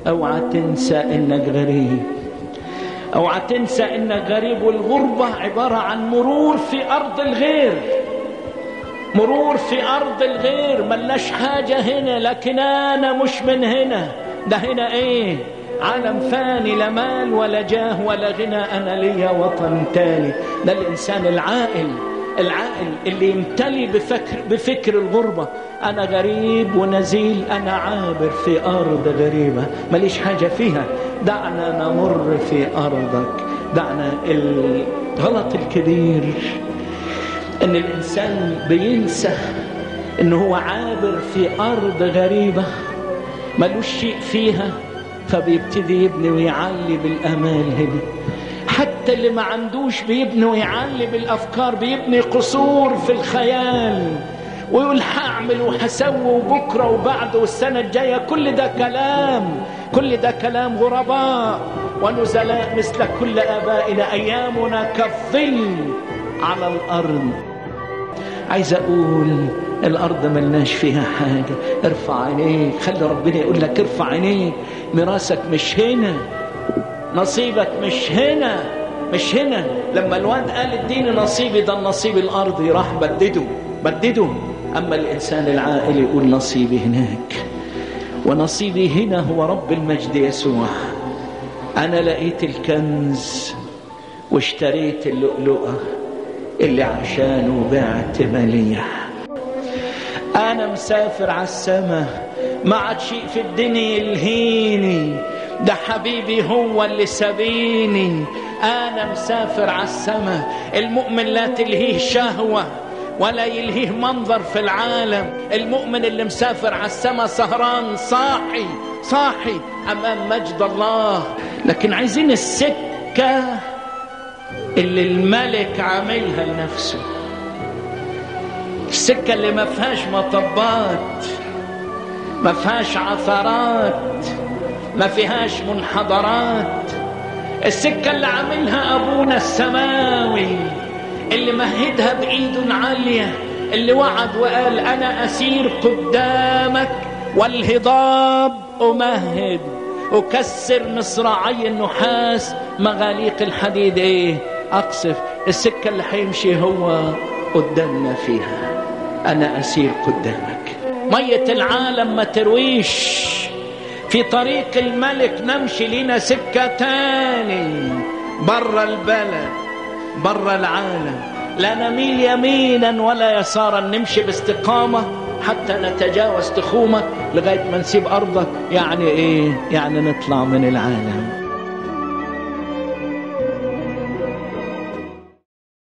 اوعى تنسى انك غريب اوعى تنسى انك غريب والغربة عبارة عن مرور في ارض الغير مرور في ارض الغير ملناش حاجة هنا لكن انا مش من هنا ده هنا ايه عالم فاني لا مال ولا جاه ولا غنى انا ليا وطن تاني ده الانسان العاقل العاقل اللي يمتلي بفكر بفكر الغربة أنا غريب ونزيل أنا عابر في أرض غريبة ماليش حاجة فيها دعنا نمر في أرضك دعنا الغلط الكبير ان الانسان بينسى ان هو عابر في ارض غريبه ملوش شيء فيها فبيبتدي يبني ويعلي بالامال هنا حتى اللي ما عندوش بيبني ويعلي بالافكار بيبني قصور في الخيال ويقول هعمل وهسوي وبكره وبعده والسنه الجايه كل ده كلام كل ده كلام غرباء ونزلاء مثل كل ابائنا ايامنا كالظل على الارض عايز اقول الارض ملناش فيها حاجه ارفع عينيك خلي ربنا يقول لك ارفع عينيك ميراثك مش هنا نصيبك مش هنا مش هنا لما الواد قال اديني نصيبي ده النصيب الارضي راح بدده بدده اما الانسان العاقل يقول نصيبي هناك ونصيبي هنا هو رب المجد يسوع انا لقيت الكنز واشتريت اللؤلؤه اللي عشانه بعت مليح انا مسافر على السماء ما عاد شيء في الدنيا يلهيني ده حبيبي هو اللي سبيني انا مسافر على السماء المؤمن لا تلهيه شهوه ولا يلهيه منظر في العالم المؤمن اللي مسافر على السماء سهران صاحي صاحي امام مجد الله لكن عايزين السكه اللي الملك عاملها لنفسه السكة اللي ما فيهاش مطبات ما فيهاش عثرات ما فيهاش منحدرات السكة اللي عاملها أبونا السماوي اللي مهدها بإيد عالية اللي وعد وقال أنا أسير قدامك والهضاب أمهد أكسر مصراعي النحاس مغاليق الحديد إيه أقصف السكة اللي حيمشي هو قدامنا فيها أنا أسير قدامك مية العالم ما ترويش في طريق الملك نمشي لنا سكة تاني برا البلد برا العالم لا نميل يمينا ولا يسارا نمشي باستقامة حتى نتجاوز تخومك لغاية ما نسيب أرضك يعني إيه يعني نطلع من العالم